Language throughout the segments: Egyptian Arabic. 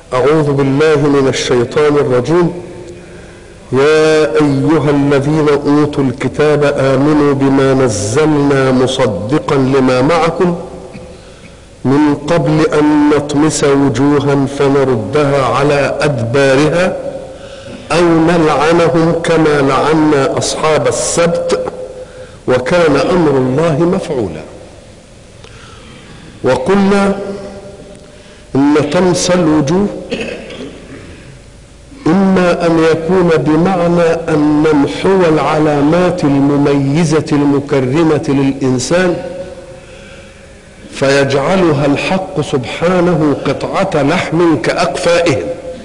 أعوذ بالله من الشيطان الرجيم يا أيها الذين أوتوا الكتاب آمنوا بما نزلنا مصدقا لما معكم من قبل أن نطمس وجوها فنردها على أدبارها أو نلعنهم كما لعنا أصحاب السبت وكان أمر الله مفعولا وقلنا إن طمس الوجوه إما أن يكون بمعنى أن نمحو العلامات المميزة المكرمة للإنسان فيجعلها الحق سبحانه قطعة لحم كأقفائهم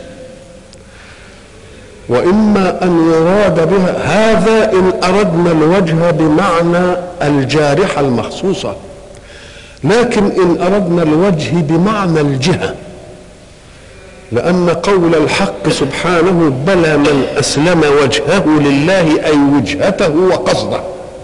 وإما أن يراد بها هذا إن أردنا الوجه بمعنى الجارحة المخصوصة لكن إن أردنا الوجه بمعنى الجهة لأن قول الحق سبحانه بلى من أسلم وجهه لله أي وجهته وقصده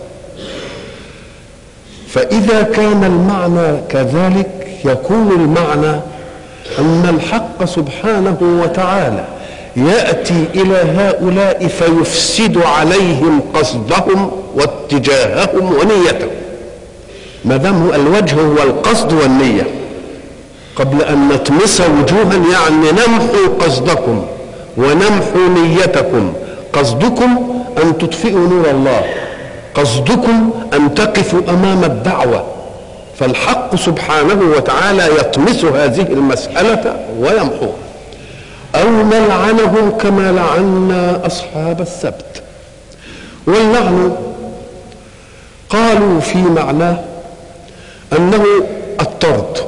فإذا كان المعنى كذلك يكون المعنى أن الحق سبحانه وتعالى يأتي إلى هؤلاء فيفسد عليهم قصدهم واتجاههم ونيتهم ما دام الوجه هو القصد والنية قبل أن نطمس وجوها يعني نمحو قصدكم ونمحو نيتكم قصدكم أن تطفئوا نور الله قصدكم أن تقفوا أمام الدعوة فالحق سبحانه وتعالى يطمس هذه المسألة ويمحوها أو نلعنهم كما لعنا أصحاب السبت واللعن قالوا في معناه أنه الطرد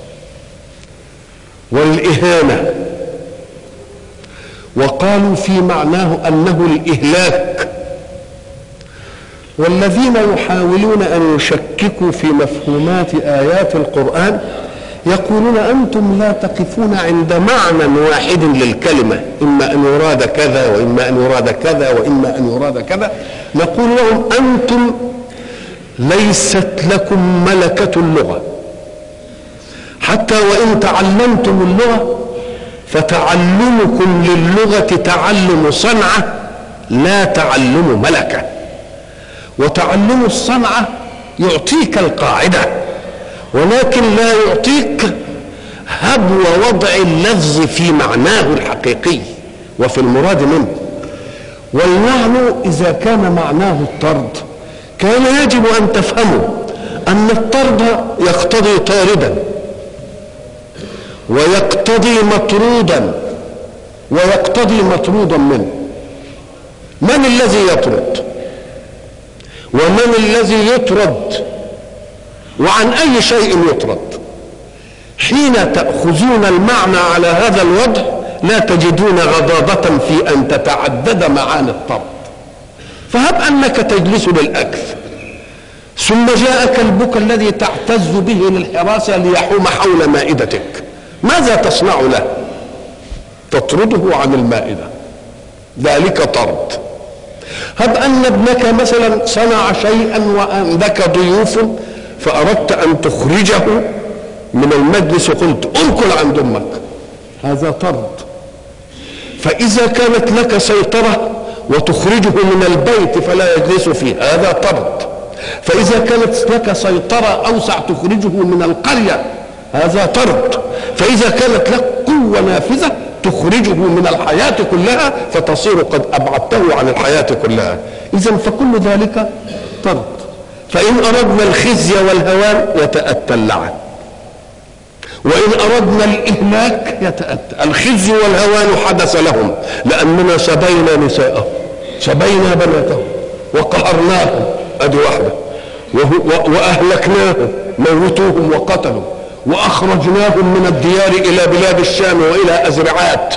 والإهانة وقالوا في معناه أنه الإهلاك والذين يحاولون أن يشككوا في مفهومات آيات القرآن يقولون أنتم لا تقفون عند معنى واحد للكلمة إما أن يراد كذا وإما أن يراد كذا وإما أن يراد كذا نقول لهم أنتم ليست لكم ملكة اللغة حتى وإن تعلمتم اللغة فتعلمكم للغة تعلم صنعة لا تعلم ملكة وتعلم الصنعة يعطيك القاعدة ولكن لا يعطيك هبو وضع اللفظ في معناه الحقيقي وفي المراد منه والمعنى إذا كان معناه الطرد كان يجب أن تفهموا أن الطرد يقتضي طاردا ويقتضي مطرودا ويقتضي مطرودا منه من الذي يطرد ومن الذي يطرد وعن أي شيء يطرد حين تأخذون المعنى على هذا الوضع لا تجدون غضاضة في أن تتعدد معاني الطرد فهب أنك تجلس للأكل ثم جاء كلبك الذي تعتز به للحراسة ليحوم حول مائدتك ماذا تصنع له تطرده عن المائدة ذلك طرد هب أن ابنك مثلا صنع شيئا وعندك ضيوف فأردت أن تخرجه من المجلس وقلت أركل عند أمك هذا طرد فإذا كانت لك سيطرة وتخرجه من البيت فلا يجلس فيه هذا طرد فإذا كانت لك سيطرة أوسع تخرجه من القرية هذا طرد فإذا كانت لك قوة نافذة تخرجه من الحياة كلها فتصير قد أبعدته عن الحياة كلها إذا فكل ذلك طرد فإن أردنا الخزي والهوان يتأتى اللعن وإن أردنا الإهلاك يتأتى الخزي والهوان حدث لهم لأننا سبينا نساءهم سبينا بناتهم وقهرناهم أدي واحدة وأهلكناهم موتوهم وقتلوا وأخرجناهم من الديار إلى بلاد الشام وإلى أزرعات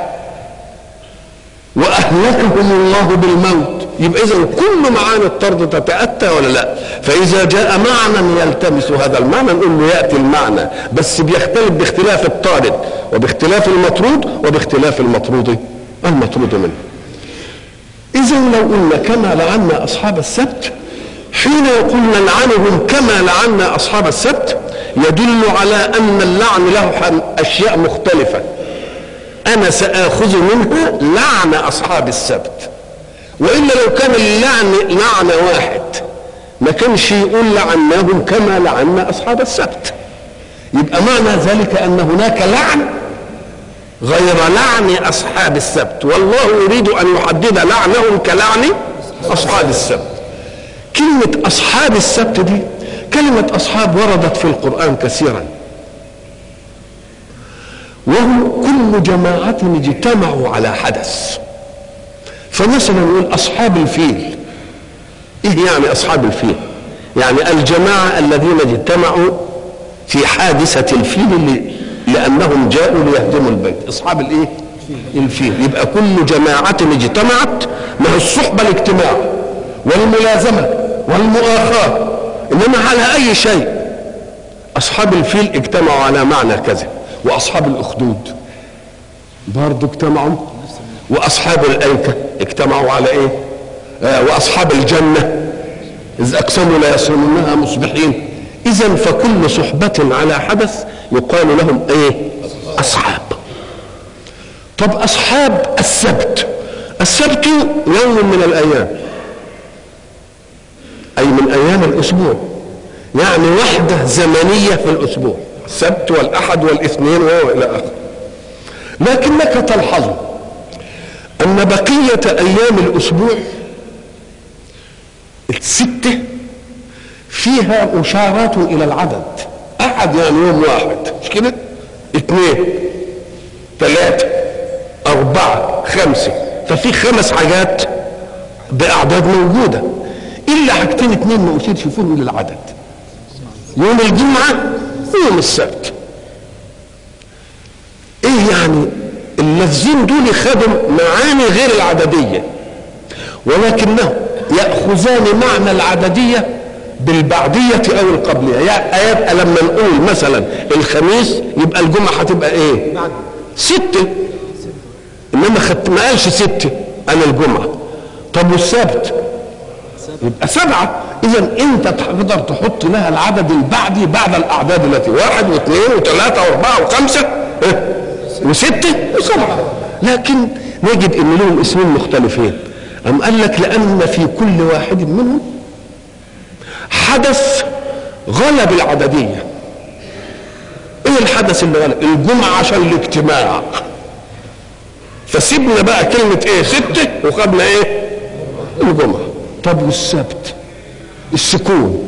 وأهلكهم الله بالموت يبقى إذا كل معاني الطرد تتأتى ولا لا فإذا جاء معنى يلتمس هذا المعنى نقول له يأتي المعنى بس بيختلف باختلاف الطارد وباختلاف المطرود وباختلاف المطرود المطرود منه إذا لو قلنا كما لعنا أصحاب السبت حين يقول نلعنهم كما لعنا أصحاب السبت يدل على أن اللعن له أشياء مختلفة أنا سآخذ منها لعن أصحاب السبت وإلا لو كان اللعن لعن واحد ما كانش يقول لعناهم كما لعنا أصحاب السبت يبقى معنى ذلك أن هناك لعن غير لعن أصحاب السبت والله يريد أن يحدد لعنهم كلعن أصحاب السبت كلمة أصحاب السبت دي كلمة أصحاب وردت في القرآن كثيرا وهم كل جماعة اجتمعوا على حدث فمثلا نقول أصحاب الفيل إيه يعني أصحاب الفيل يعني الجماعة الذين اجتمعوا في حادثة الفيل اللي لأنهم جاءوا ليهدموا البيت أصحاب الإيه الفيل يبقى كل جماعة اجتمعت ما هي الصحبة الاجتماع والملازمة والمؤاخاة إنما على أي شيء أصحاب الفيل اجتمعوا على معنى كذا وأصحاب الأخدود برضه اجتمعوا وأصحاب الأيكة اجتمعوا على إيه آه وأصحاب الجنة إذ أقسموا لا يصومونها مصبحين إذا فكل صحبة على حدث يقال لهم إيه أصحاب طب أصحاب السبت السبت يوم من الأيام أي من أيام الأسبوع يعني وحدة زمنية في الأسبوع السبت والأحد والاثنين وإلى آخره لكنك تلحظ أن بقية أيام الأسبوع الستة فيها إشارات إلى العدد أحد يعني يوم واحد مش كده؟ اثنين ثلاثة أربعة خمسة ففي خمس حاجات بأعداد موجودة إلا حاجتين اثنين ما أشيرش فيهم للعدد يوم الجمعة ويوم السبت إيه يعني اللفظين دول خدوا معاني غير العددية ولكنهم يأخذان معنى العددية بالبعدية أو القبلية يعني يبقى لما نقول مثلا الخميس يبقى الجمعة هتبقى إيه؟ ستة إنما خدت ما قالش ستة قال الجمعة طب والسبت يبقى سبعة إذا أنت تقدر تحط لها العدد البعدي بعد الأعداد التي واحد واثنين وثلاثة وأربعة وخمسة إيه؟ وستة وسبعة لكن نجد ان لهم اسمين مختلفين أم قال لك لأن في كل واحد منهم حدث غلب العددية ايه الحدث اللي غلب الجمعة عشان الاجتماع فسيبنا بقى كلمة ايه ستة وخدنا ايه الجمعة طب والسبت السكون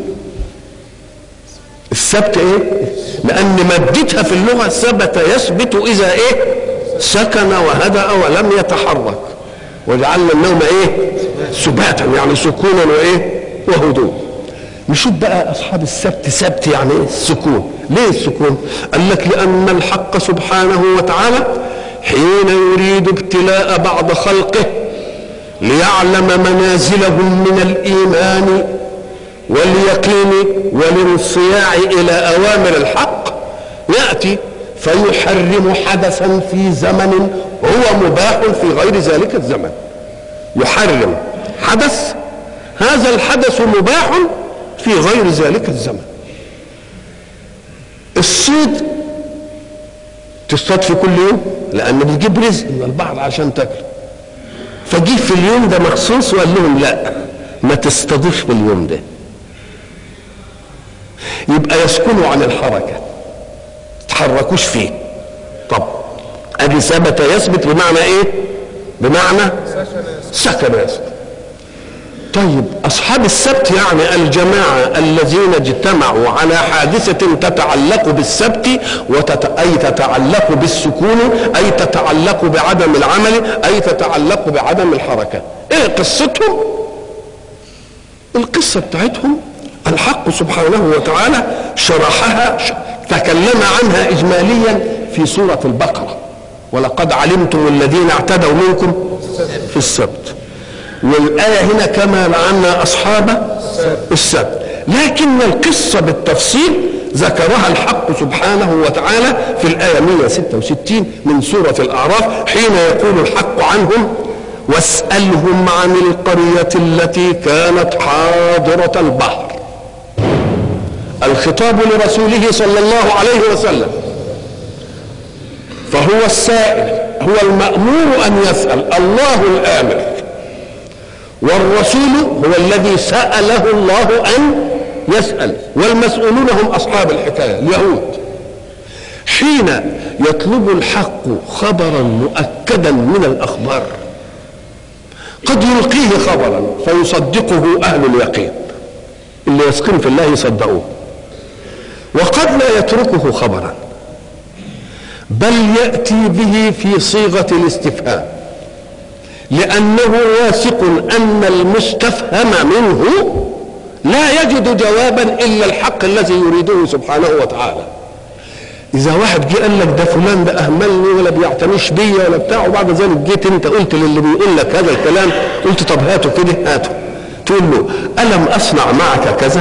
السبت ايه لان مادتها في اللغه ثبت يثبت اذا ايه سكن وهدأ ولم يتحرك وجعلنا النوم ايه سباتا يعني سكونا وايه وهدوء نشوف بقى اصحاب السبت سبت يعني ايه السكون ليه السكون قال لك لان الحق سبحانه وتعالى حين يريد ابتلاء بعض خلقه ليعلم منازلهم من الايمان واليقين والانصياع الى اوامر الحق ياتي فيحرم حدثا في زمن هو مباح في غير ذلك الزمن يحرم حدث هذا الحدث مباح في غير ذلك الزمن الصيد تصطاد في كل يوم لان بتجيب رزق من البحر عشان تاكله فجه في اليوم ده مخصوص وقال لهم لا ما تصطادوش في اليوم ده يبقى يسكنوا عن الحركة تحركوش فيه طب ادي ثبت يثبت بمعنى ايه بمعنى سكن يثبت طيب اصحاب السبت يعني الجماعه الذين اجتمعوا على حادثه تتعلق بالسبت وتت... اي تتعلق بالسكون اي تتعلق بعدم العمل اي تتعلق بعدم الحركه ايه قصتهم القصه بتاعتهم الحق سبحانه وتعالى شرحها تكلم عنها اجماليا في سوره البقره ولقد علمتم الذين اعتدوا منكم في السبت والآية هنا كما لعنا أصحاب السبت لكن القصة بالتفصيل ذكرها الحق سبحانه وتعالى في الآية 166 من سورة الأعراف حين يقول الحق عنهم واسألهم عن القرية التي كانت حاضرة البحر الخطاب لرسوله صلى الله عليه وسلم فهو السائل هو المأمور أن يسأل الله الآمر والرسول هو الذي سأله الله أن يسأل والمسؤولون هم أصحاب الحكاية اليهود حين يطلب الحق خبرا مؤكدا من الأخبار قد يلقيه خبرا فيصدقه أهل اليقين اللي يسكن في الله يصدقوه وقد لا يتركه خبرا بل يأتي به في صيغة الاستفهام لأنه واثق أن المستفهم منه لا يجد جوابا إلا الحق الذي يريده سبحانه وتعالى إذا واحد جه قال لك ده فلان ده أهملني ولا بيعتنيش بيا ولا بتاع وبعد ذلك جيت أنت قلت للي بيقول لك هذا الكلام قلت طب هاته كده هاته تقول له ألم أصنع معك كذا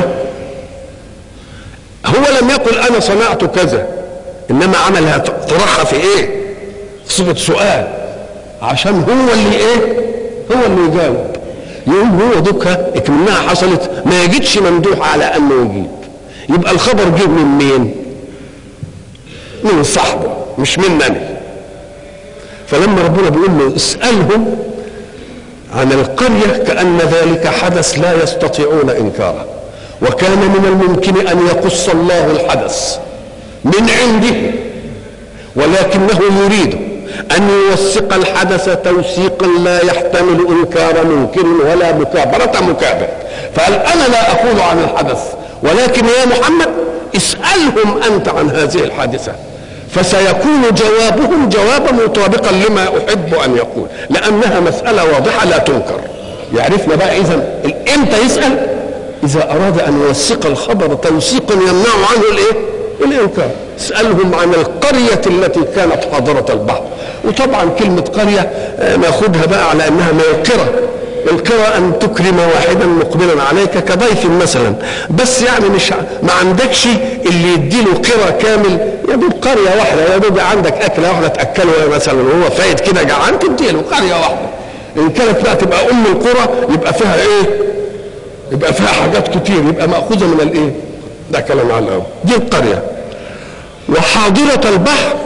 هو لم يقل أنا صنعت كذا إنما عملها طرحها في إيه في صيغة سؤال عشان هو اللي إيه هو اللي يجاوب يقول هو دوكها اكمنها حصلت ما يجدش ممدوح على انه يجيب يبقى الخبر جه من مين من صاحبه مش منني فلما ربنا بيقول له اسالهم عن القريه كان ذلك حدث لا يستطيعون انكاره وكان من الممكن ان يقص الله الحدث من عنده ولكنه يريد أن يوثق الحدث توثيقا لا يحتمل إنكار منكر ولا مكابرة مكابر فقال أنا لا أقول عن الحدث ولكن يا محمد اسألهم أنت عن هذه الحادثة فسيكون جوابهم جوابا مطابقا لما أحب أن يقول لأنها مسألة واضحة لا تنكر يعرفنا بقى إذا إمتى يسأل إذا أراد أن يوثق الخبر توثيقا يمنع عنه الإيه؟ الإنكار اسألهم عن القرية التي كانت حاضرة البحر وطبعا كلمة قرية ناخدها بقى على أنها من القرى القرى أن تكرم واحدا مقبلا عليك كضيف مثلا بس يعني مش ما عندكش اللي يديله قرى كامل يا دوب قرية واحدة يا دوب عندك أكلة واحدة تأكله مثلا وهو فايت كده جعان تديله قرية واحدة إن كانت بقى تبقى أم القرى يبقى فيها إيه؟ يبقى فيها حاجات كتير يبقى مأخوذة من الإيه؟ ده كلام على الأول دي القرية وحاضرة البحر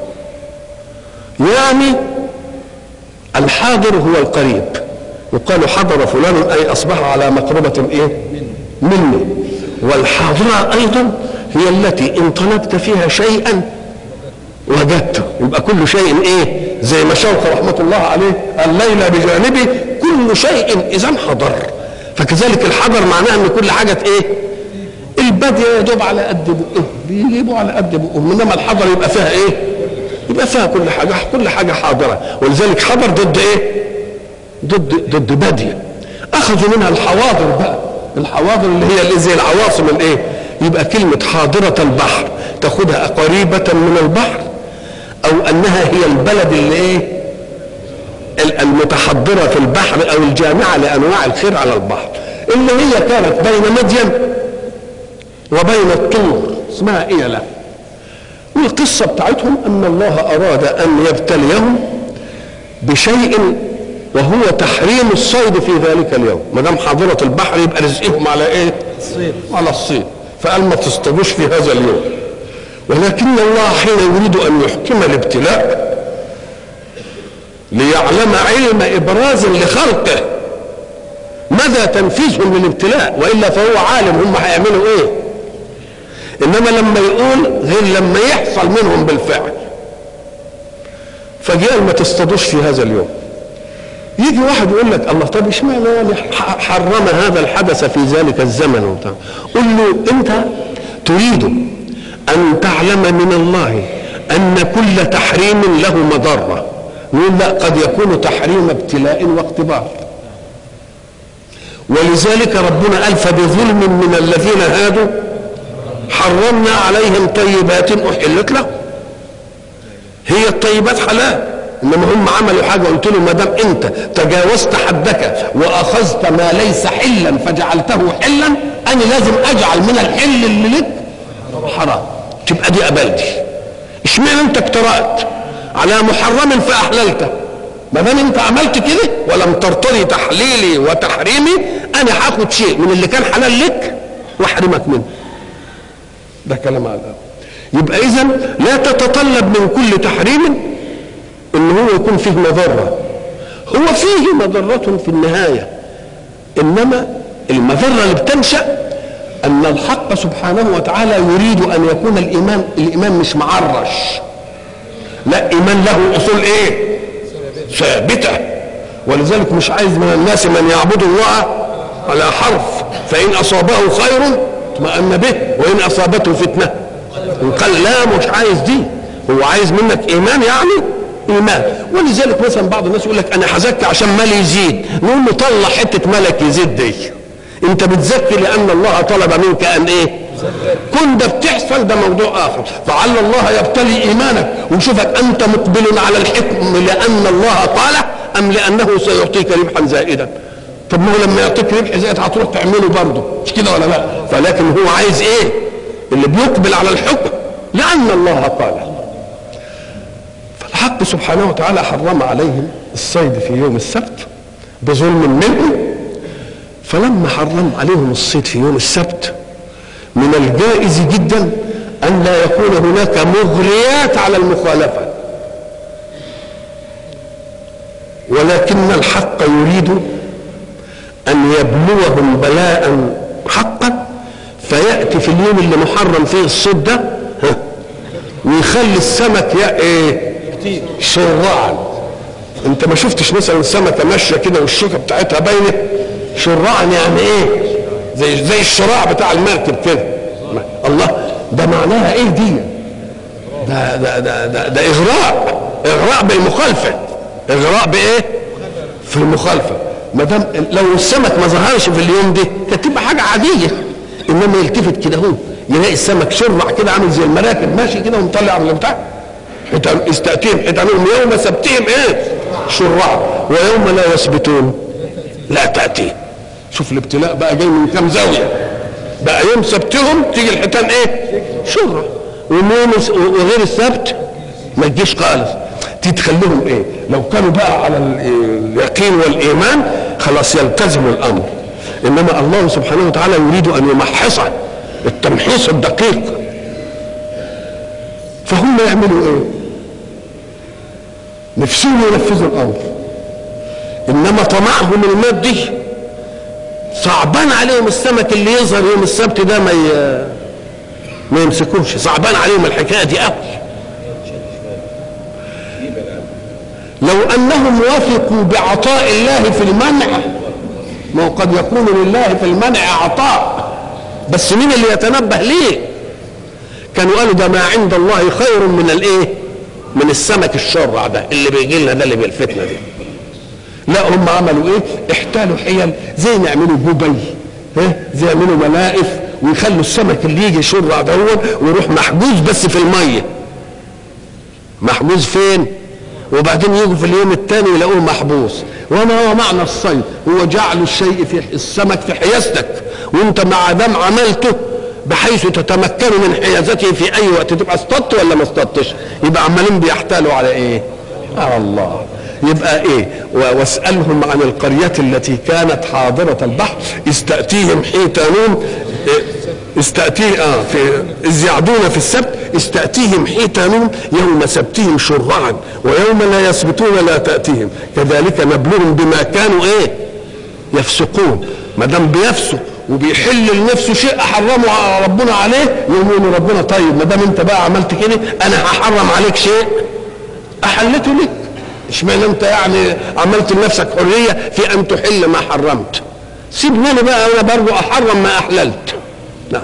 يعني الحاضر هو القريب يقال حضر فلان أي أصبح على مقربة إيه مني والحاضرة أيضا هي التي إن طلبت فيها شيئا وجدته يبقى كل شيء إيه زي ما شوقي رحمة الله عليه الليلة بجانبي كل شيء إذا حضر فكذلك الحضر معناه ان كل حاجه ايه الباديه يا دوب على قد بقهم بيجيبوا على قد بقهم انما الحضر يبقى فيها ايه يبقى فيها كل حاجه كل حاجه حاضره ولذلك حضر ضد ايه ضد ضد باديه اخذوا منها الحواضر بقى الحواضر اللي هي اللي زي العواصم الايه يبقى كلمه حاضره البحر تاخدها قريبه من البحر او انها هي البلد اللي ايه المتحضرة في البحر أو الجامعة لأنواع الخير على البحر اللي هي كانت بين مدين وبين الطور اسمها إيلة والقصة بتاعتهم أن الله أراد أن يبتليهم بشيء وهو تحريم الصيد في ذلك اليوم ما دام حاضرة البحر يبقى رزقهم على ايه؟ الصيد على الصيد فقال ما تصطادوش في هذا اليوم ولكن الله حين يريد أن يحكم الابتلاء ليعلم علم ابراز لخلقه مدى تنفيذهم للابتلاء والا فهو عالم هم هيعملوا ايه انما لما يقول غير لما يحصل منهم بالفعل فجاء ما تصطادوش في هذا اليوم يجي واحد يقول لك الله طب اشمعنى يعني حرم هذا الحدث في ذلك الزمن وبتاع قل له انت تريد ان تعلم من الله ان كل تحريم له مضره نقول لا قد يكون تحريم ابتلاء واختبار ولذلك ربنا قال فبظلم من الذين هادوا حرمنا عليهم طيبات احلت لهم هي الطيبات حلال انما هم عملوا حاجه قلت له ما دام انت تجاوزت حدك واخذت ما ليس حلا فجعلته حلا انا لازم اجعل من الحل اللي لك حرام تبقى دي قبلتي اشمعنى انت اقترأت على محرم فاحللته ما دام انت عملت كده ولم ترتضي تحليلي وتحريمي انا هاخد شيء من اللي كان حلال لك واحرمك منه ده كلام على الأول يبقى اذا لا تتطلب من كل تحريم ان هو يكون فيه مضره هو فيه مضره في النهايه انما المضره اللي بتنشا ان الحق سبحانه وتعالى يريد ان يكون الايمان الايمان مش معرش لا ايمان له اصول ايه ثابته ولذلك مش عايز من الناس من يعبد الله على حرف فان اصابه خير اطمأن به وان اصابته فتنه قال لا مش عايز دي هو عايز منك ايمان يعني ايمان ولذلك مثلا بعض الناس يقول لك انا هزكي عشان مالي يزيد نقول له طلع حته ملك يزيد دي انت بتزكي لان الله طلب منك ان ايه كن ده بتحصل ده موضوع اخر فعل الله يبتلي ايمانك ويشوفك انت مقبل على الحكم لان الله قال ام لانه سيعطيك ربحا زائدا طب ما هو لما يعطيك ربح زائد هتروح تعمله برضه مش كده ولا لا فلكن هو عايز ايه اللي بيقبل على الحكم لان الله قال فالحق سبحانه وتعالى حرم عليهم الصيد في يوم السبت بظلم منهم فلما حرم عليهم الصيد في يوم السبت من الجائز جدا ان لا يكون هناك مغريات على المخالفه ولكن الحق يريد ان يبلوهم بلاء حقا فياتي في اليوم اللي محرم فيه الصيد ده ها، ويخلي السمك يا ايه شرعا انت ما شفتش مثلا السمكه ماشيه كده والشوكه بتاعتها باينه شرعا يعني ايه زي زي الشراع بتاع المركب كده الله ده معناها ايه دي ده ده ده ده, ده اغراء اغراء بالمخالفه اغراء بايه في المخالفه ما دام لو السمك ما ظهرش في اليوم ده كانت تبقى حاجه عاديه انما يلتفت كده هو يلاقي السمك شرع كده عامل زي المراكب ماشي كده ومطلع من البتاع حيتان استأتيهم حيتانهم يوم سبتهم ايه شرع ويوم لا يثبتون لا تأتي شوف الابتلاء بقى جاي من كام زاوية بقى يوم سبتهم تيجي الحيتان ايه شرع ويوم وغير السبت ما تجيش خالص تتخليهم ايه لو كانوا بقى على اليقين والايمان خلاص يلتزموا الامر انما الله سبحانه وتعالى يريد ان يمحص التمحيص الدقيق فهم يعملوا ايه نفسهم ينفذوا الامر انما طمعهم المادي صعبان عليهم السمك اللي يظهر يوم السبت ده ما ي... ما يمسكوش صعبان عليهم الحكايه دي قوي لو انهم وثقوا بعطاء الله في المنع ما هو قد يكون لله في المنع عطاء بس مين اللي يتنبه ليه كانوا قالوا ده ما عند الله خير من الايه من السمك الشرع ده اللي بيجي لنا ده اللي بالفتنه دي لا هم عملوا ايه احتالوا حيل زي ما يعملوا جبي ها زي يعملوا ملائف ويخلوا السمك اللي يجي شرع ده ويروح محجوز بس في الميه محجوز فين وبعدين يجوا في اليوم الثاني يلاقوه محبوس وما هو معنى الصيد هو جعل الشيء في السمك في حيازتك وانت مع دام عملته بحيث تتمكن من حيازته في اي وقت تبقى اصطدت ولا ما اصطدتش يبقى عمالين بيحتالوا على ايه على الله يبقى ايه واسالهم عن القريه التي كانت حاضره البحر استاتيهم حيتانهم إيه استأتيه اه في إذ يعدون في السبت استأتيهم حيتانهم يوم سبتهم شرعا ويوم لا يسبتون لا تأتيهم كذلك نبلوهم بما كانوا ايه يفسقون ما دام بيفسق وبيحل لنفسه شيء حرمه ربنا عليه يقول ربنا طيب ما دام انت بقى عملت كده انا هحرم عليك شيء احلته لك اشمعنى انت يعني عملت لنفسك حريه في ان تحل ما حرمت سيبني انا بقى انا برضه احرم ما احللت نعم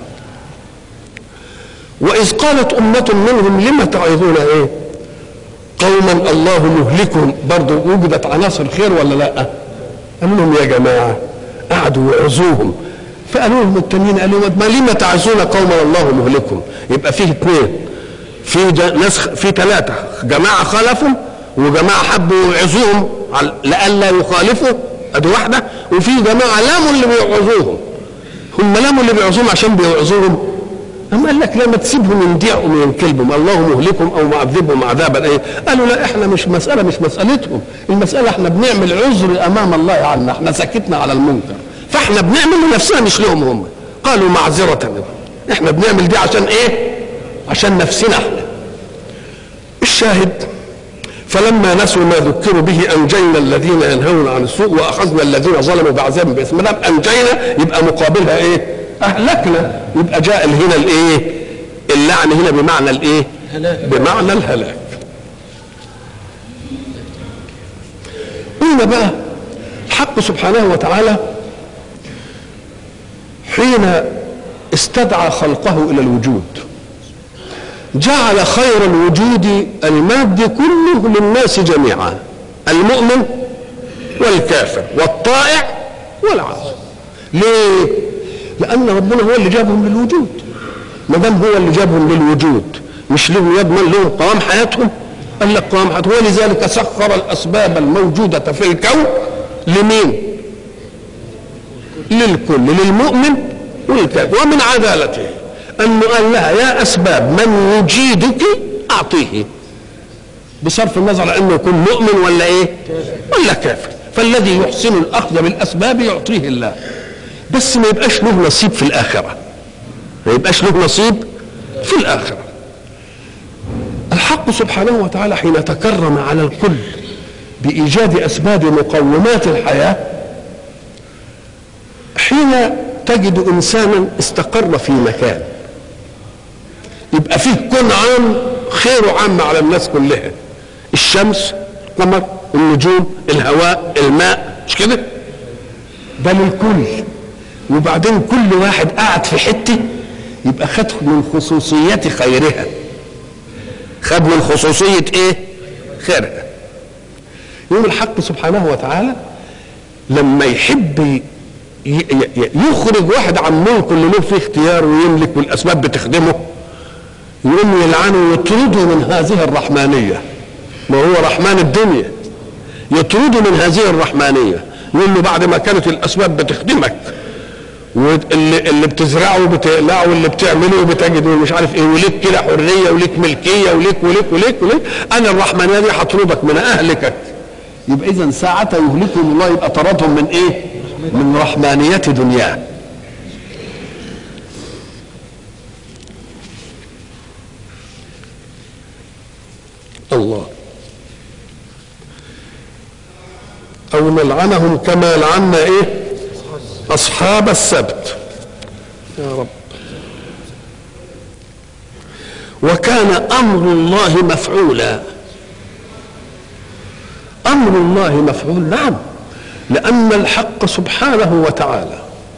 واذ قالت امه منهم لم تعظون ايه قوما الله مهلكهم برضه وجدت عناصر خير ولا لا قالوا لهم يا جماعه قعدوا يعظوهم فقالوا لهم التانيين قالوا ما لم تعزون قوما الله مهلكهم يبقى فيه اثنين في ناس في ثلاثه جماعه خالفوا وجماعه حبوا يعظوهم لئلا يخالفوا ادي واحده وفي جماعه لاموا اللي بيعظوهم هم لاموا اللي بيعظوهم عشان بيعظوهم أما قال لك لما تسيبهم ينديعوا من كلبهم الله مهلكهم او معذبهم عذابا ايه قالوا لا احنا مش مساله مش مسالتهم المساله احنا بنعمل عذر امام الله عنا احنا سكتنا على المنكر فاحنا بنعمل لنفسنا مش لهم هم قالوا معذره احنا بنعمل دي عشان ايه عشان نفسنا احنا الشاهد فلما نسوا ما ذكروا به انجينا الذين ينهون عن السوء واخذنا الذين ظلموا بعذاب باسم ما دام انجينا يبقى مقابلها ايه؟ اهلكنا يبقى جاء هنا الايه؟ اللعن هنا بمعنى الايه؟ بمعنى الهلاك قلنا بقى الحق سبحانه وتعالى حين استدعى خلقه الى الوجود جعل خير الوجود المادي كله للناس جميعا المؤمن والكافر والطائع والعاصي ليه لان ربنا هو اللي جابهم للوجود ما دام هو اللي جابهم للوجود مش لهم يضمن لهم قوام حياتهم قال لك قوام حياتهم ولذلك سخر الاسباب الموجوده في الكون لمين للكل للمؤمن والكافر ومن عدالته انه قال لها يا اسباب من يجيدك اعطيه بصرف النظر عن انه يكون مؤمن ولا ايه ولا كافر فالذي يحسن الاخذ بالاسباب يعطيه الله بس ما يبقاش له نصيب في الاخره ما يبقاش له نصيب في الاخره الحق سبحانه وتعالى حين تكرم على الكل بايجاد اسباب مقومات الحياه حين تجد انسانا استقر في مكان يبقى فيه كون عام خيره عام على الناس كلها الشمس القمر النجوم الهواء الماء مش كده ده للكل وبعدين كل واحد قاعد في حته يبقى خد من خصوصيات خيرها خد من خصوصية ايه خيرها يوم الحق سبحانه وتعالى لما يحب يخرج واحد عن ملك اللي له فيه اختيار ويملك والاسباب بتخدمه يقوم يلعنه ويطرده من هذه الرحمانية ما هو رحمن الدنيا يطرده من هذه الرحمانية يقول له بعد ما كانت الأسباب بتخدمك واللي اللي بتزرعه وبتقلعه واللي بتعمله وبتجده مش عارف ايه وليك كده حريه وليك ملكيه وليك وليك وليك وليك انا الرحمانيه دي هطردك من اهلك يبقى اذا ساعة يهلكهم الله يبقى طردهم من ايه؟ من رحمانية دنياه الله او نلعنهم كما لعنا ايه اصحاب السبت يا رب وكان امر الله مفعولا امر الله مفعول نعم لان الحق سبحانه وتعالى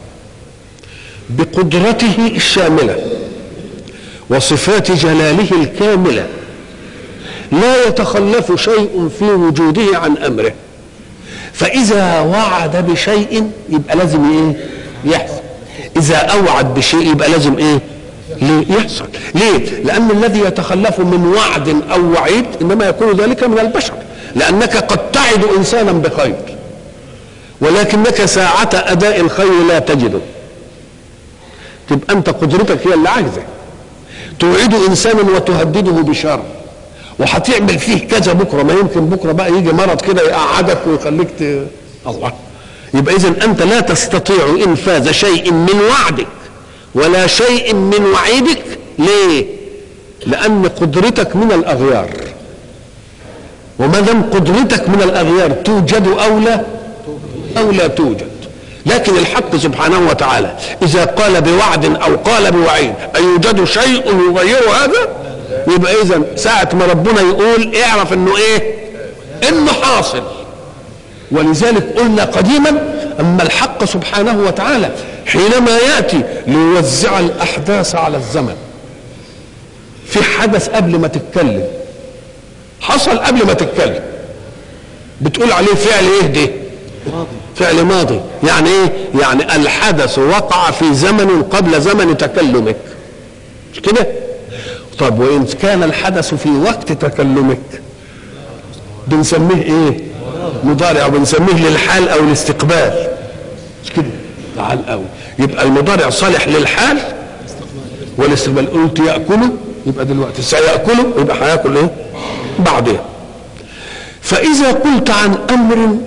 بقدرته الشامله وصفات جلاله الكامله لا يتخلف شيء في وجوده عن امره فاذا وعد بشيء يبقى لازم ايه يحصل اذا اوعد بشيء يبقى لازم ايه ليه يحصل ليه لان الذي يتخلف من وعد او وعيد انما يكون ذلك من البشر لانك قد تعد انسانا بخير ولكنك ساعة أداء الخير لا تجده تبقى أنت قدرتك هي اللي عاجزة توعد إنسانا وتهدده بشر وهتعمل فيه كذا بكره ما يمكن بكره بقى يجي مرض كده يقعدك ويخليك ت... الله يبقى اذا انت لا تستطيع انفاذ شيء من وعدك ولا شيء من وعيدك ليه لان قدرتك من الاغيار وما دام قدرتك من الاغيار توجد او لا او لا توجد لكن الحق سبحانه وتعالى اذا قال بوعد او قال بوعيد ايوجد شيء يغير هذا يبقى اذا ساعة ما ربنا يقول اعرف انه ايه انه حاصل ولذلك قلنا قديما اما الحق سبحانه وتعالى حينما ياتي ليوزع الاحداث على الزمن في حدث قبل ما تتكلم حصل قبل ما تتكلم بتقول عليه فعل ايه ده فعل ماضي يعني ايه يعني الحدث وقع في زمن قبل زمن تكلمك مش كده طب وإن كان الحدث في وقت تكلمك بنسميه إيه؟ مضارع وبنسميه للحال أو الاستقبال مش كده؟ تعال قوي يبقى المضارع صالح للحال والاستقبال قلت يأكله يبقى دلوقتي سيأكله يبقى هياكل إيه؟ بعدين فإذا قلت عن أمر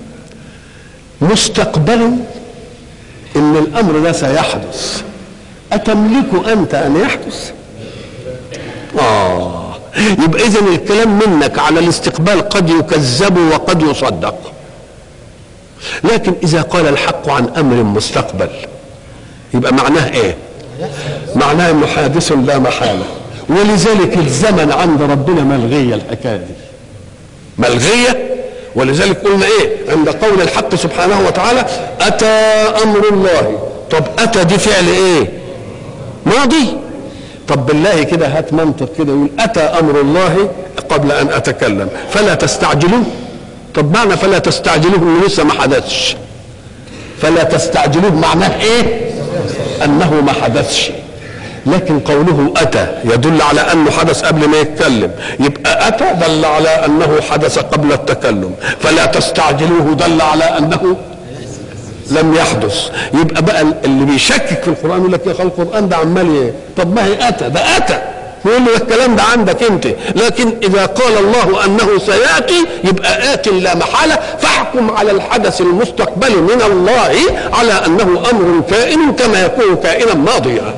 مستقبل إن الأمر ده سيحدث أتملك أنت أن يحدث؟ آه يبقى اذا الكلام منك على الاستقبال قد يكذب وقد يصدق لكن اذا قال الحق عن امر مستقبل يبقى معناه ايه معناه انه حادث لا محاله ولذلك الزمن عند ربنا ملغيه الحكايه دي ملغيه ولذلك قلنا ايه عند قول الحق سبحانه وتعالى اتى امر الله طب اتى دي فعل ايه ماضي طب بالله كده هات منطق كده يقول اتى امر الله قبل ان اتكلم فلا تستعجلوه طب معنى فلا تستعجلوه انه لسه ما حدثش فلا تستعجلوه معناه ايه انه ما حدثش لكن قوله اتى يدل على انه حدث قبل ما يتكلم يبقى اتى دل على انه حدث قبل التكلم فلا تستعجلوه دل على انه لم يحدث يبقى بقى اللي بيشكك في القران يقول لك يا اخي القران ده عمال ايه طب ما هي اتى ده اتى يقول له الكلام ده عندك انت لكن اذا قال الله انه سياتي يبقى ات لا محاله فاحكم على الحدث المستقبل من الله على انه امر كائن كما يكون كائنا ماضيا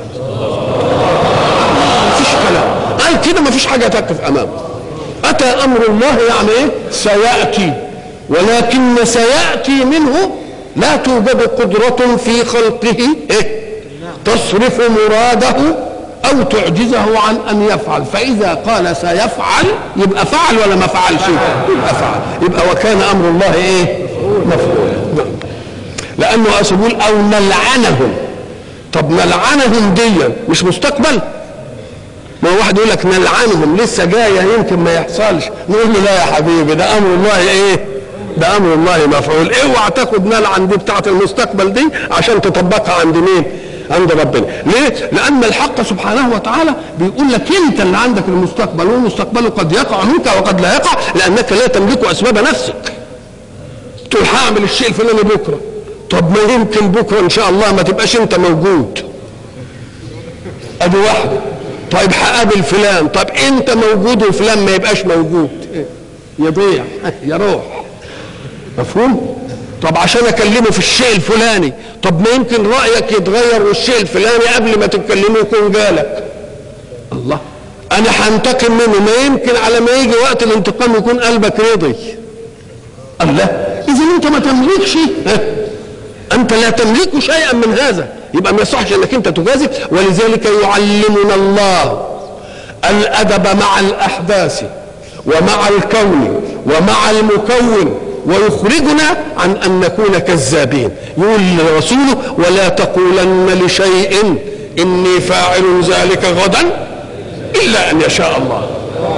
مفيش كلام قال كده مفيش حاجه تقف امامه اتى امر الله يعني ايه سياتي ولكن سياتي منه لا توجد قدرة في خلقه إيه؟ تصرف مراده أو تعجزه عن أن يفعل فإذا قال سيفعل يبقى فعل ولا ما فعلش يبقى فعل يبقى وكان أمر الله إيه مفعولا لأنه أقول أو نلعنهم طب نلعنهم دي مش مستقبل ما هو واحد يقول لك نلعنهم لسه جايه يمكن ما يحصلش نقول له لا يا حبيبي ده امر الله ايه ده امر الله مفعول اوعى تاخد نلعن دي بتاعه المستقبل دي عشان تطبقها عند مين عند ربنا ليه لان الحق سبحانه وتعالى بيقول لك انت اللي عندك المستقبل والمستقبل قد يقع منك وقد لا يقع لانك لا تملك اسباب نفسك تقول هعمل الشيء الفلاني بكره طب ما يمكن بكره ان شاء الله ما تبقاش انت موجود ادي واحده طيب هقابل فلان طب انت موجود وفلان ما يبقاش موجود يضيع يروح مفهوم طب عشان اكلمه في الشيء الفلاني طب ما يمكن رايك يتغير والشيء الفلاني قبل ما تتكلمه يكون جالك الله انا هنتقم منه ما يمكن على ما يجي وقت الانتقام يكون قلبك رضي الله اذا انت ما تملكش انت لا تملك شيئا من هذا يبقى ما يصحش انك انت تجازف ولذلك يعلمنا الله الادب مع الاحداث ومع الكون ومع المكون ويخرجنا عن ان نكون كذابين يقول لرسوله ولا تقولن لشيء اني فاعل ذلك غدا الا ان يشاء الله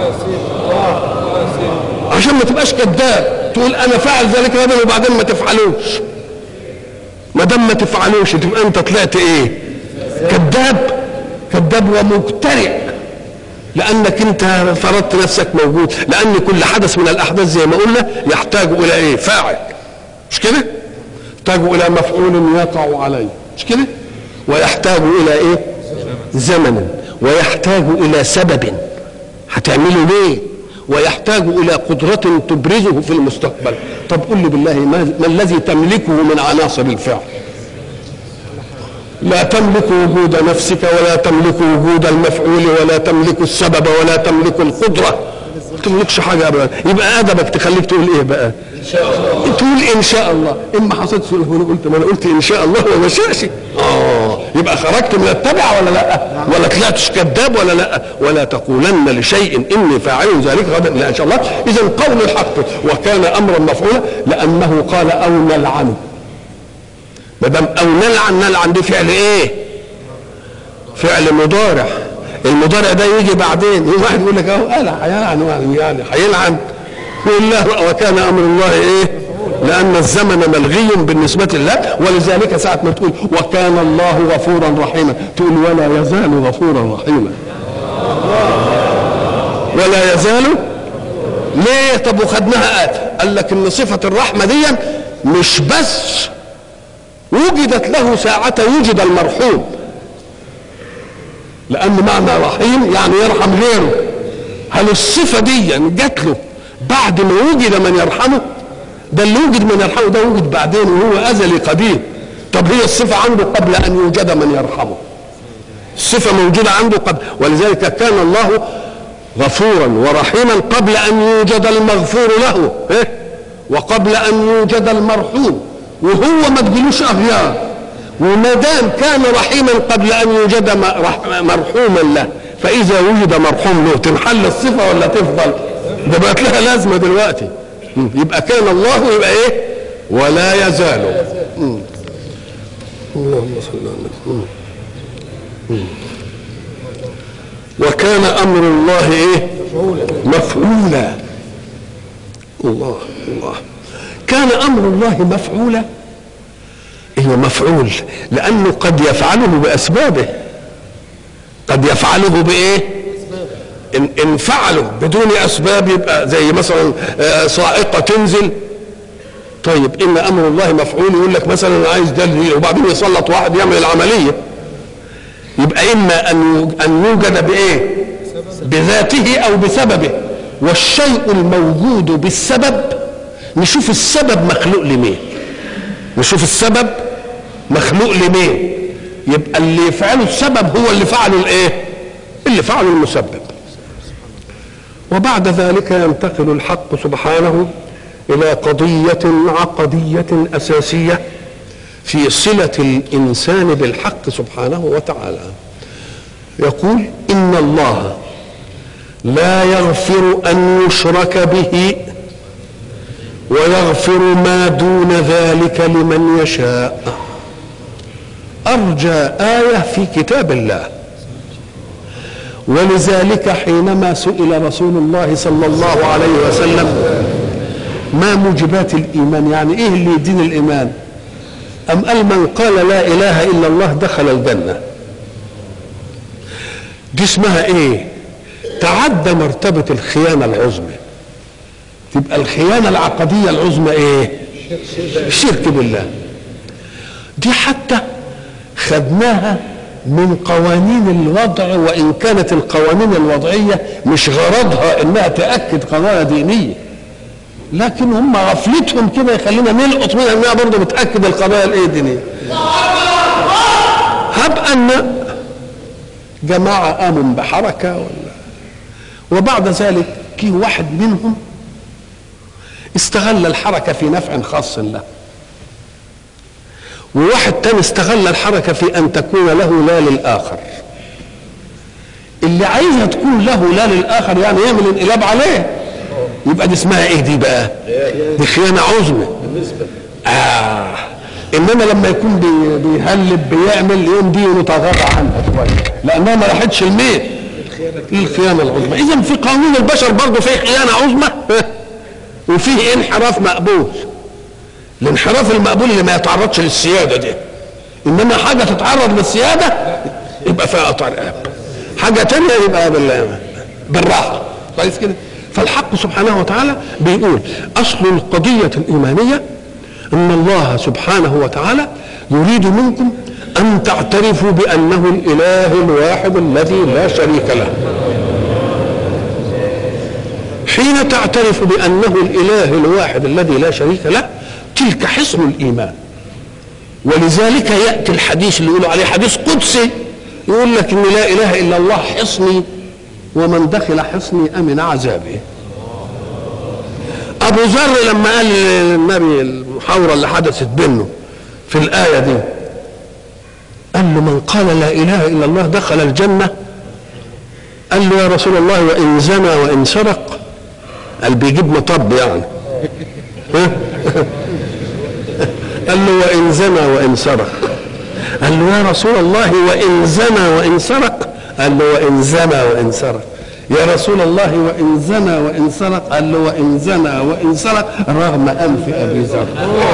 عشان ما تبقاش كذاب تقول انا فاعل ذلك غدا وبعدين ما تفعلوش ما دام ما تفعلوش تبقى انت طلعت ايه كذاب كذاب ومبترئ لانك انت فرضت نفسك موجود لان كل حدث من الاحداث زي ما قلنا يحتاج الى ايه فاعل مش كده يحتاج الى مفعول يقع عليه مش كده ويحتاج الى ايه زمن ويحتاج الى سبب هتعمله ليه ويحتاج الى قدرة تبرزه في المستقبل طب قل لي بالله ما, ما الذي تملكه من عناصر الفعل لا تملك وجود نفسك ولا تملك وجود المفعول ولا تملك السبب ولا تملك القدرة ما تملكش حاجة أبدا يبقى أدبك تخليك تقول إيه بقى تقول إن شاء الله إن ما حصلتش هنا قلت ما أنا قلت إن شاء الله وما شاءش آه يبقى خرجت من التبع ولا لا ولا طلعتش كذاب ولا لا ولا تقولن لشيء إني فاعل ذلك غدا لا إن شاء الله إذا قول الحق وكان أمرا مفعولا لأنه قال أو نلعنه ما دام او نلعن نلعن دي فعل ايه؟ فعل مضارع المضارع ده يجي بعدين واحد يقول لك اهو قال هيلعن يعني هيلعن يقول له وكان امر الله ايه؟ لان الزمن ملغي بالنسبه لله ولذلك ساعه ما تقول وكان الله غفورا رحيما تقول ولا يزال غفورا رحيما ولا يزال ليه طب وخدناها آت قال لك ان صفه الرحمه دي مش بس وجدت له ساعة وجد المرحوم لأن معنى رحيم يعني يرحم غيره هل الصفة دي جات له بعد ما وجد من يرحمه ده اللي وجد من يرحمه ده وجد بعدين وهو أزلي قديم طب هي الصفة عنده قبل أن يوجد من يرحمه الصفة موجودة عنده قبل ولذلك كان الله غفورا ورحيما قبل ان يوجد المغفور له إيه؟ وقبل ان يوجد المرحوم وهو ما تجيلوش اغيار وما دام كان رحيما قبل ان يوجد م- رح- مرحوما له فاذا وجد مرحوم له تنحل الصفه ولا تفضل ده بقت لها لازمه دلوقتي مم. يبقى كان الله يبقى ايه ولا يزال مم. اللهم صل على النبي مم. وكان امر الله ايه مفعولا الله الله كان امر الله مفعولا ايه مفعول لانه قد يفعله باسبابه قد يفعله بايه ان, إن فعله بدون اسباب يبقى زي مثلا آه، صاعقه تنزل طيب ان امر الله مفعول يقول لك مثلا انا عايز ده اللي- وبعدين يسلط واحد يعمل العمليه يبقى اما ان يوج- ان يوجد بايه بذاته او بسببه والشيء الموجود بالسبب نشوف السبب مخلوق لمين نشوف السبب مخلوق لمين يبقى اللي يفعله السبب هو اللي فعله الايه اللي فعله المسبب وبعد ذلك ينتقل الحق سبحانه الى قضيه عقديه اساسيه في صله الانسان بالحق سبحانه وتعالى يقول ان الله لا يغفر ان يشرك به ويغفر ما دون ذلك لمن يشاء ارجى ايه في كتاب الله ولذلك حينما سئل رسول الله صلى الله عليه وسلم ما موجبات الايمان يعني ايه اللي يدين الايمان ام قال من قال لا اله الا الله دخل الجنه دي اسمها ايه تعدى مرتبه الخيانه العظمى تبقى الخيانه العقديه العظمى ايه الشرك بالله دي حتى خدناها من قوانين الوضع وان كانت القوانين الوضعيه مش غرضها انها تاكد قضايا دينيه لكن هم غفلتهم كده يخلينا نلقط منها انها برضه بتاكد القضايا الايه الدينيه هب ان جماعه قاموا بحركه ولا وبعد ذلك كي واحد منهم استغل الحركه في نفع خاص له وواحد تاني استغل الحركة في أن تكون له لا للآخر اللي عايزها تكون له لا للآخر يعني يعمل انقلاب عليه يبقى دي اسمها ايه دي بقى دي خيانة عظمى آه انما لما يكون بي بيهلب بيعمل يوم دي نتغاضى عنها شويه لانها ما راحتش الميت الخيانه العظمى اذا في قانون البشر برضه فيه خيانه عظمى وفيه انحراف مقبول الانحراف المقبول اللي ما يتعرضش للسياده دي انما حاجه تتعرض للسياده يبقى فيها قطع رقاب حاجه تانية يبقى بال- بالراحه كويس كده فالحق سبحانه وتعالى بيقول اصل القضيه الايمانيه ان الله سبحانه وتعالى يريد منكم ان تعترفوا بانه الاله الواحد الذي لا شريك له حين تعترف بانه الاله الواحد الذي لا شريك له تلك حصن الايمان ولذلك ياتي الحديث اللي يقولوا عليه حديث قدسي يقول لك ان لا اله الا الله حصني ومن دخل حصني امن عذابي ابو ذر لما قال للنبي المحاوره اللي حدثت بينه في الايه دي قال له من قال لا اله الا الله دخل الجنه قال له يا رسول الله وان زنى وان سرق قال بيجيب مطب يعني ها؟ قال له وان زنى وان سرق قال له يا رسول الله وان زنى وان سرق قال له وان زنى وان سرق يا رسول الله وان زنى وان سرق قال له وان زنى وان سرق رغم انف ابي ذر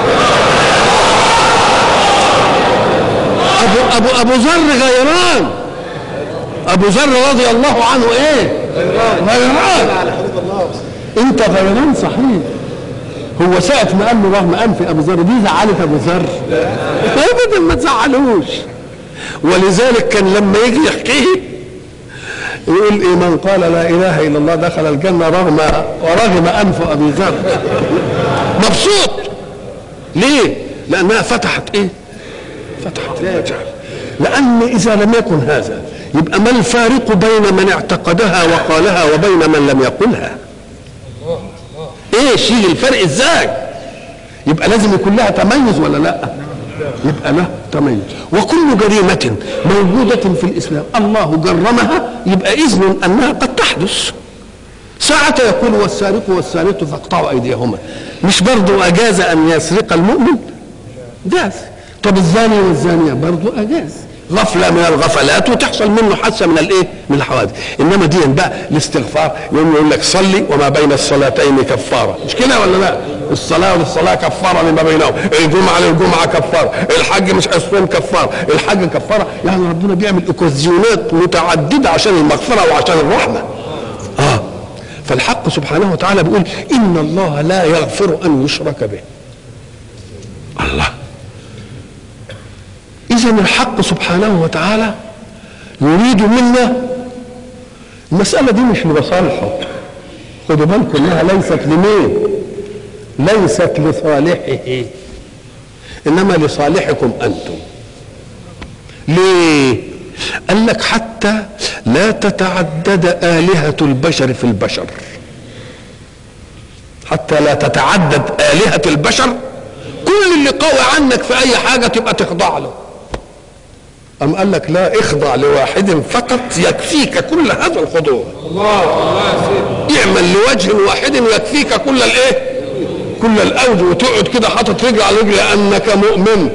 ابو ابو ابو ذر غيران ابو ذر رضي الله عنه ايه غيران انت غيران صحيح هو ساعة ما قال له رغم انف ابو ذر دي زعلت ابو ذر ابدا ما تزعلوش ولذلك كان لما يجي يحكيه يقول ايه من قال لا اله الا الله دخل الجنه رغم ورغم انف ابي ذر مبسوط ليه؟ لانها فتحت ايه؟ فتحت المجال لان اذا لم يكن هذا يبقى ما الفارق بين من اعتقدها وقالها وبين من لم يقلها ايه شيل الفرق ازاي يبقى لازم يكون لها تميز ولا لا يبقى له تميز وكل جريمة موجودة في الإسلام الله جرمها يبقى إذن أنها قد تحدث ساعة يقول والسارق والسارقة فاقطعوا أيديهما مش برضو أجاز أن يسرق المؤمن جاز طب الزاني والزانية برضو أجاز غفلة من الغفلات وتحصل منه حادثة من الايه؟ من الحوادث، انما دي بقى الاستغفار يوم يقول لك صلي وما بين الصلاتين كفارة، مش كده ولا لا؟ الصلاة للصلاة كفارة لما بينهم، الجمعة للجمعة كفارة، الحج مش الصوم كفارة، الحج كفارة، يعني ربنا بيعمل اوكازيونات متعددة عشان المغفرة وعشان الرحمة. اه فالحق سبحانه وتعالى بيقول ان الله لا يغفر ان يشرك به. الله إذا الحق سبحانه وتعالى يريد منا المسألة دي مش لمصالحه خدوا بالكم إنها ليست لمين؟ ليست لصالحه إنما لصالحكم أنتم ليه؟ قال لك حتى لا تتعدد آلهة البشر في البشر حتى لا تتعدد آلهة البشر كل اللي قوي عنك في أي حاجة تبقى تخضع له أم قال لك لا اخضع لواحد فقط يكفيك كل هذا الخضوع الله الله اعمل لوجه واحد يكفيك كل الايه كل الاوجه وتقعد كده حاطط رجل على رجل لانك مؤمن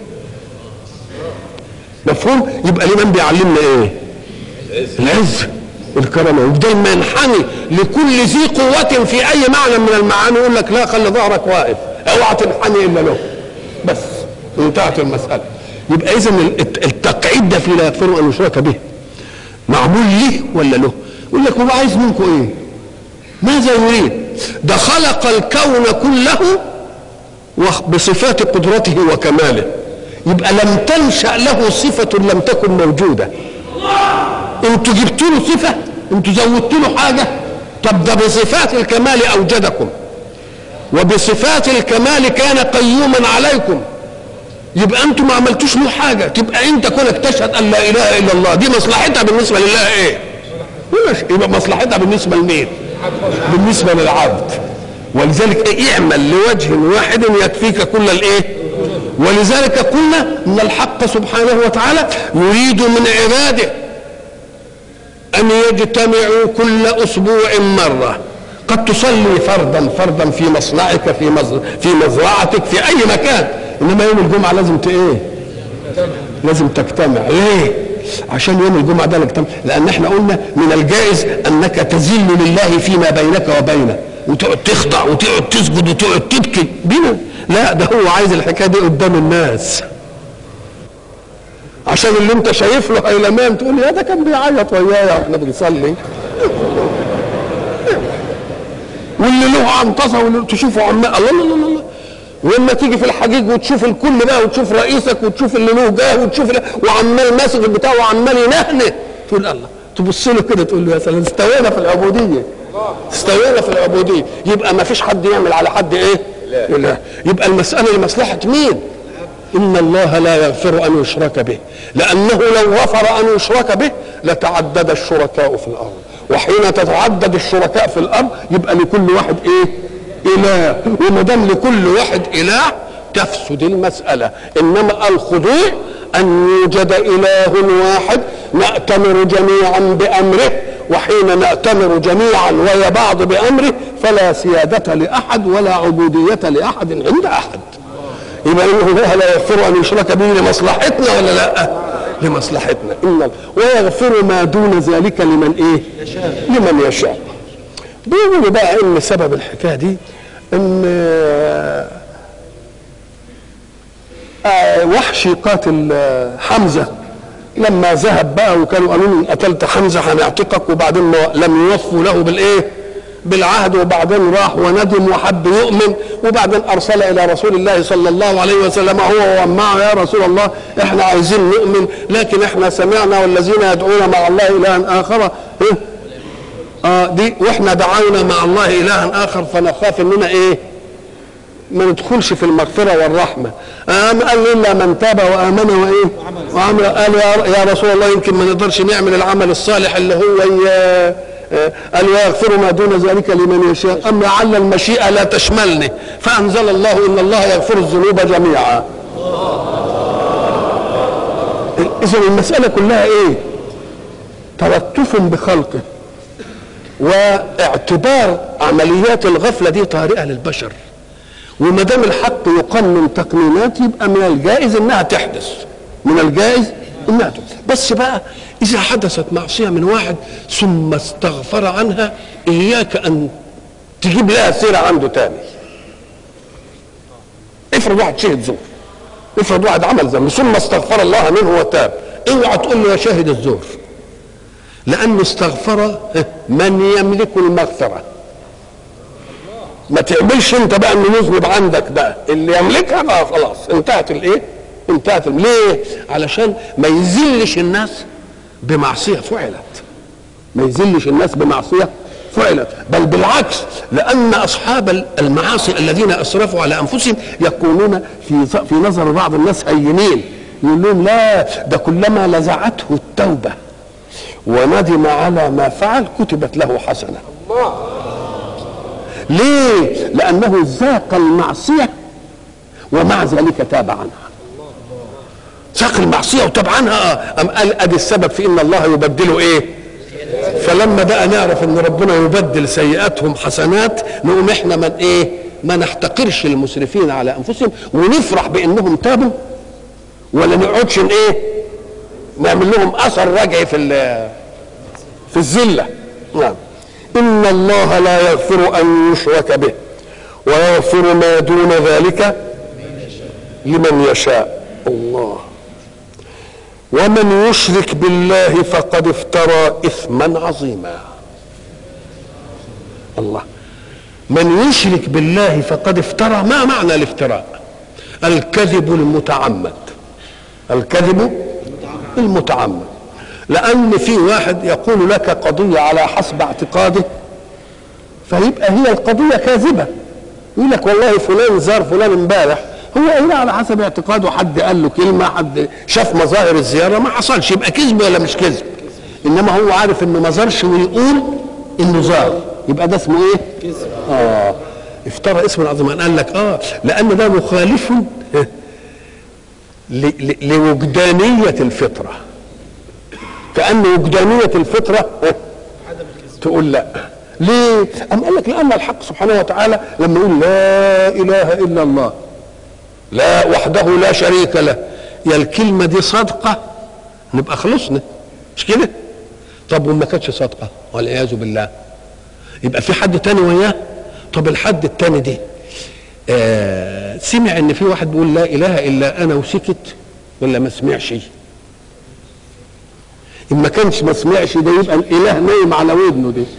مفهوم يبقى الامام بيعلمنا ايه العز والكرم وبدل ما ينحني لكل ذي قوة في أي معنى من المعاني يقول لك لا خلي ظهرك واقف اوعى تنحني إلا له بس انتهت المسألة يبقى اذا التقعيد ده في لا يغفر ان يشرك به معمول ليه ولا له يقول لك هو عايز منكم ايه ماذا يريد ده خلق الكون كله بصفات قدرته وكماله يبقى لم تنشا له صفه لم تكن موجوده انتوا جبتوا له صفه انتوا زودتوا له حاجه طب ده بصفات الكمال اوجدكم وبصفات الكمال كان قيوما عليكم يبقى انتم ما عملتوش له حاجه تبقى انت كونك تشهد ان لا اله الا الله دي مصلحتها بالنسبه لله ايه يبقى مصلحتها بالنسبه لمين بالنسبه للعبد ولذلك ايه اعمل لوجه واحد يكفيك كل الايه ولذلك قلنا ان الحق سبحانه وتعالى يريد من عباده ان يجتمعوا كل اسبوع مره قد تصلي فردا فردا في مصنعك في في مزرعتك في اي مكان انما يوم الجمعه لازم ت ايه لازم تجتمع ليه عشان يوم الجمعه ده نجتمع لان احنا قلنا من الجائز انك تذل لله فيما بينك وبينه وتقعد تخضع وتقعد تسجد وتقعد تبكي بينا لا ده هو عايز الحكايه دي قدام الناس عشان اللي انت شايف له هيلمان تقول يا ده كان بيعيط ويايا واحنا بنصلي واللي له عنطزه واللي تشوفه عمال الله الله الله الله ولما تيجي في الحجيج وتشوف الكل بقى وتشوف رئيسك وتشوف اللي له جاه وتشوف اللي وعمال ماسك البتاع وعمال ينهنه تقول الله تبص له كده تقول له يا سلام استوينا في العبوديه استوينا في العبوديه يبقى ما فيش حد يعمل على حد ايه؟ لا يبقى المساله لمصلحه مين؟ ان الله لا يغفر ان يشرك به لانه لو غفر ان يشرك به لتعدد الشركاء في الارض وحين تتعدد الشركاء في الارض يبقى لكل واحد ايه؟ اله وما دام لكل واحد اله تفسد المساله انما الخضوع ان يوجد اله واحد ناتمر جميعا بامره وحين ناتمر جميعا ويا بعض بامره فلا سياده لاحد ولا عبوديه لاحد عند احد يبقى انه الله لا يغفر ان يشرك به لمصلحتنا ولا لا؟ لمصلحتنا ان ويغفر ما دون ذلك لمن ايه؟ لمن يشاء بيقولوا بقى ان سبب الحكايه دي ان وحشي قاتل حمزه لما ذهب بقى وكانوا قالوا له ان قتلت حمزه هنعتقك وبعدين لم يوفوا له بالايه؟ بالعهد وبعدين راح وندم وحب يؤمن وبعدين ارسل الى رسول الله صلى الله عليه وسلم هو ومعه يا رسول الله احنا عايزين نؤمن لكن احنا سمعنا والذين يدعون مع الله الها اخر إيه؟ آه دي واحنا دعونا مع الله الها اخر فنخاف اننا ايه ما ندخلش في المغفرة والرحمة أم قال إلا من تاب وآمن وإيه وعمل قال يا, يا رسول الله يمكن ما نقدرش نعمل العمل الصالح اللي هو ي- قال ويغفر ما دون ذلك لمن يشاء أما لعل المشيئة لا تشملني فأنزل الله إن الله يغفر الذنوب جميعا إذا المسألة كلها إيه تلطف بخلقه واعتبار عمليات الغفله دي طارئه للبشر وما دام الحق يقنن تقنينات يبقى من الجائز انها تحدث من الجائز انها تحدث بس بقى اذا حدثت معصيه من واحد ثم استغفر عنها اياك ان تجيب لها سيره عنده تاني افرض واحد شهد زور افرض واحد عمل ذنب ثم استغفر الله منه وتاب اوعى تقول له يا شاهد الزور لانه استغفر من يملك المغفره ما تعملش انت بقى انه يذنب عندك بقى اللي يملكها بقى خلاص انتهت الايه انتهت ال- ليه علشان ما يذلش الناس بمعصيه فعلت ما يذلش الناس بمعصيه فعلت بل بالعكس لان اصحاب المعاصي الذين اسرفوا على انفسهم يكونون في في نظر بعض الناس هينين يقول لهم لا ده كلما لزعته التوبه وندم على ما فعل كتبت له حسنه ليه لانه ذاق المعصيه ومع ذلك تاب عنها ذاق المعصيه وتاب عنها ام قال ادي السبب في ان الله يبدله ايه فلما بقى نعرف ان ربنا يبدل سيئاتهم حسنات نقوم احنا من ايه ما نحتقرش المسرفين على انفسهم ونفرح بانهم تابوا ولا نقعدش ن- ايه نعمل لهم اثر رجعي في ال- في الذله نعم ان الله لا يغفر ان يشرك به ويغفر ما دون ذلك لمن يشاء الله ومن يشرك بالله فقد افترى اثما عظيما الله من يشرك بالله فقد افترى ما معنى الافتراء الكذب المتعمد الكذب المتعمد لان في واحد يقول لك قضيه على حسب اعتقاده فيبقى هي القضيه كاذبه يقول لك والله فلان زار فلان امبارح هو قايل على حسب اعتقاده حد قال له كلمه حد شاف مظاهر الزياره ما حصلش يبقى كذب ولا مش كذب انما هو عارف انه ما زارش ويقول انه زار يبقى ده اسمه ايه كذب اه افترى اسم عظيما قال لك اه لان ده مخالف ل- ل- لوجدانيه الفطره كأن وجدانية الفطرة تقول لا ليه؟ أم قال لك لأن الحق سبحانه وتعالى لما يقول لا إله إلا الله لا وحده لا شريك له يا الكلمة دي صادقة نبقى خلصنا مش كده؟ طب وما كانتش صادقة والعياذ بالله يبقى في حد تاني وياه طب الحد التاني دي آه سمع ان في واحد بيقول لا اله الا انا وسكت ولا ما سمعش ان ما كانش ما سمعش ده يبقى الاله نايم على ودنه دي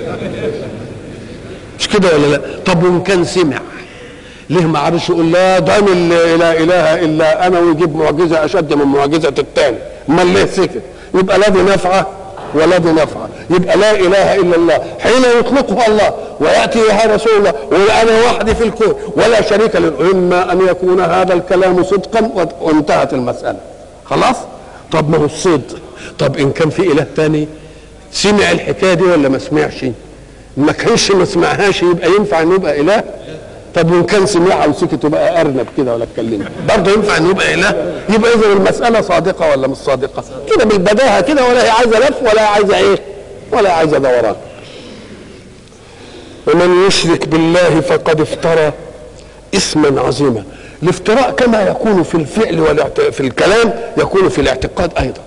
مش كده ولا لا طب وان كان سمع ليه ما عرفش يقول لا ده أنا اللي لا اله الا انا ويجيب معجزه اشد من معجزه الثاني امال ليه سكت يبقى لا دي نافعه ولا دي نافعه يبقى لا اله الا الله حين يطلقها الله وياتي يا رسول الله وانا وحدي في الكون ولا شريك له اما ان يكون هذا الكلام صدقا وانتهت المساله خلاص طب ما هو الصدق طب ان كان في اله تاني سمع الحكايه دي ولا ما سمعش ما كانش ما سمعهاش يبقى ينفع انه يبقى اله طب وان كان سمعها وسكت وبقى ارنب كده ولا اتكلم برضه ينفع انه يبقى اله يبقى اذا المساله صادقه ولا مش صادقه كده بالبداهه كده ولا هي عايزه لف ولا هي عايزه ايه ولا هي عايزه دوران ومن يشرك بالله فقد افترى اثما عظيما الافتراء كما يكون في الفعل والاعت... في الكلام يكون في الاعتقاد ايضا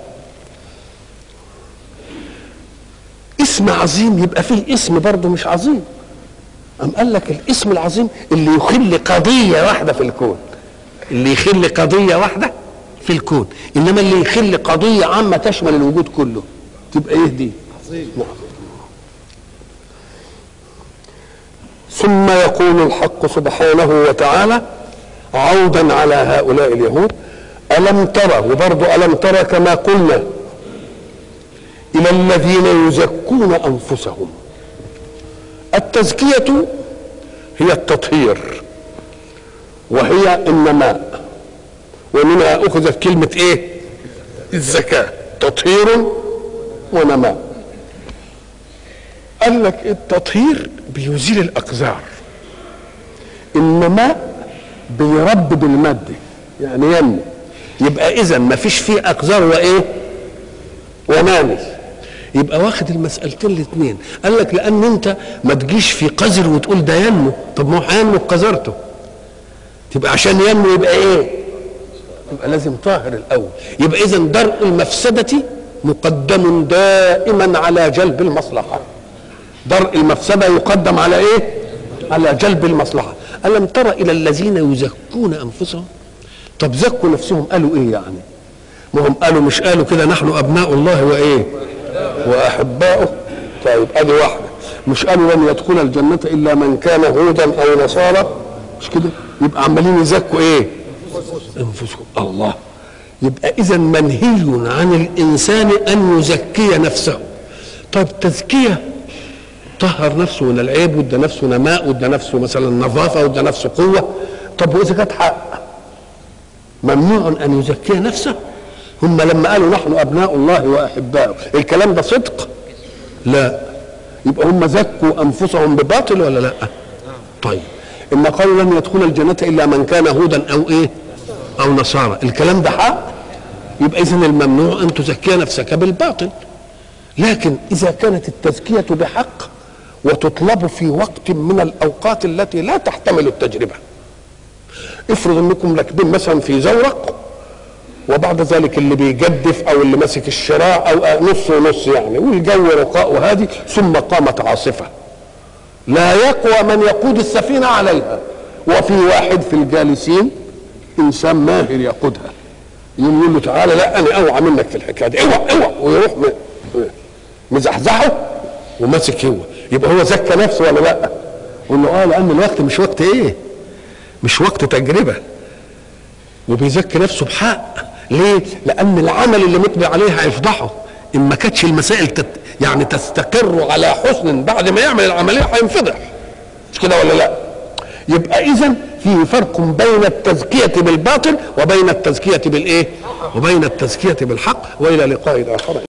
اسم عظيم يبقى فيه اسم برضه مش عظيم أم قال لك الاسم العظيم اللي يخل قضية واحدة في الكون اللي يخل قضية واحدة في الكون إنما اللي يخل قضية عامة تشمل الوجود كله تبقى إيه دي عظيم ثم يقول الحق سبحانه وتعالى عودا على هؤلاء اليهود ألم ترى وبرضه ألم ترى كما قلنا إلى الذين يزكون أنفسهم التزكية هي التطهير وهي النماء ومنها اخذت كلمه ايه الزكاه تطهير ونماء قال لك التطهير بيزيل الاقذار النماء بيربب الماده يعني ينمو يبقى اذا ما فيش فيه اقذار وايه ونامس يبقى واخد المسألتين الاثنين قال لك لان انت ما تجيش في قذر وتقول ده ينمو طب ما هو هينمو بقذرته تبقى عشان ينمو يبقى ايه يبقى لازم طاهر الاول يبقى اذا درء المفسدة مقدم دائما على جلب المصلحة درء المفسدة يقدم على ايه على جلب المصلحة ألم تر إلى الذين يزكون أنفسهم طب زكوا نفسهم قالوا ايه يعني ما هم قالوا مش قالوا كده نحن ابناء الله وايه واحباؤه طيب ادي واحده مش قالوا لن يدخل الجنه الا من كان هودا او نصارى مش كده يبقى عمالين يزكوا ايه انفسهم الله يبقى اذا منهي عن الانسان ان يزكي نفسه طيب تزكيه طهر نفسه من العيب وادى نفسه نماء وادى نفسه مثلا نظافه وادى نفسه قوه طب واذا كانت حق ممنوع ان يزكي نفسه هم لما قالوا نحن ابناء الله واحباؤه الكلام ده صدق لا يبقى هم زكوا انفسهم بباطل ولا لا طيب اما قالوا لن يدخل الجنه الا من كان هودا او ايه او نصارى الكلام ده حق يبقى اذا الممنوع ان تزكي نفسك بالباطل لكن اذا كانت التزكيه بحق وتطلب في وقت من الاوقات التي لا تحتمل التجربه افرض انكم راكبين مثلا في زورق وبعد ذلك اللي بيجدف او اللي ماسك الشراع او نص ونص يعني والجو رقاء وهادي ثم قامت عاصفه لا يقوى من يقود السفينه عليها وفي واحد في الجالسين انسان ماهر يقودها يقوم يقول له تعالى لا انا اوعى منك في الحكايه دي اوعى اوعى ويروح مزحزحه وماسك هو يبقى هو زكى نفسه ولا لا؟ يقول له اه لان الوقت مش وقت ايه؟ مش وقت تجربه وبيزكي نفسه بحق ليه؟ لأن العمل اللي مقبل عليه هيفضحه إن ما كانتش المسائل تت يعني تستقر على حسن بعد ما يعمل العملية هينفضح مش كده ولا لا؟ يبقى إذا في فرق بين التزكية بالباطل وبين التزكية بالإيه؟ وبين التزكية بالحق وإلى لقاء آخر